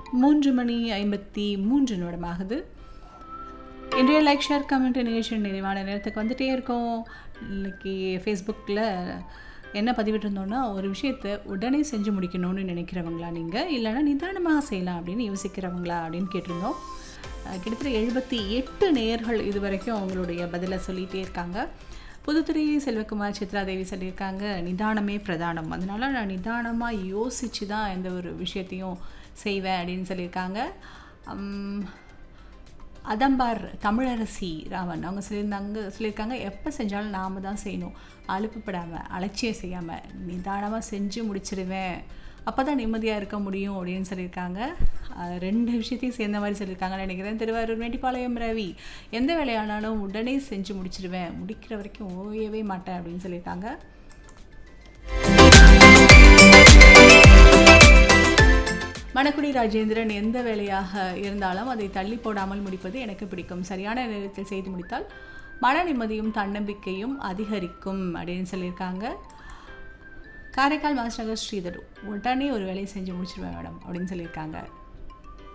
மூன்று மணி ஐம்பத்தி மூன்று நிமிடமாகுது இன்றைய லைக் ஷேர் கமெண்ட் நிகழ்ச்சி நிறைவான நேரத்துக்கு வந்துட்டே இருக்கோம் இன்னைக்கு ஃபேஸ்புக்கில் என்ன பதிவிட்டிருந்தோன்னா ஒரு விஷயத்தை உடனே செஞ்சு முடிக்கணும்னு நினைக்கிறவங்களா நீங்கள் இல்லைன்னா நிதானமாக செய்யலாம் அப்படின்னு யோசிக்கிறவங்களா அப்படின்னு கேட்டிருந்தோம் அஹ் கிட்டத்தட்ட எழுபத்தி எட்டு நேயர்கள் இது வரைக்கும் அவங்களுடைய பதிலை சொல்லிகிட்டே இருக்காங்க புதுத்துறை செல்வகுமார் சித்ராதேவி சொல்லியிருக்காங்க நிதானமே பிரதானம் அதனால நான் நிதானமாக யோசித்து தான் எந்த ஒரு விஷயத்தையும் செய்வேன் அப்படின்னு சொல்லியிருக்காங்க உம், அதம்பார் தமிழரசி ராமன் அவங்க சொல்லியிருந்தாங்க சொல்லியிருக்காங்க எப்போ செஞ்சாலும் நாம தான் செய்யணும் அலுப்புப்படாமல் அலட்சியம் செய்யாமல் நிதானமாக செஞ்சு முடிச்சிடுவேன் அப்போ தான் நிம்மதியாக இருக்க முடியும் அப்படின்னு சொல்லியிருக்காங்க அஹ் ரெண்டு விஷயத்தையும் சேர்ந்த மாதிரி சொல்லியிருக்காங்கன்னு நினைக்கிறேன் திருவாரூர் மேட்டிப்பாளையம் ரவி எந்த வேலையானாலும் உடனே செஞ்சு முடிச்சிடுவேன் முடிக்கிற வரைக்கும் ஓயவே மாட்டேன் அப்படின்னு சொல்லியிருக்காங்க மணக்குடி ராஜேந்திரன் எந்த வேலையாக இருந்தாலும் அதை தள்ளி போடாமல் முடிப்பது எனக்கு பிடிக்கும் சரியான நேரத்தில் செய்து முடித்தால் மன நிம்மதியும் தன்னம்பிக்கையும் அதிகரிக்கும் அப்படின்னு சொல்லியிருக்காங்க காரைக்கால் மாஸ்டர் நகர் ஸ்ரீதர் உடனே ஒரு வேலையை செஞ்சு முடிச்சிருவேன் மேடம் அப்படின்னு சொல்லியிருக்காங்க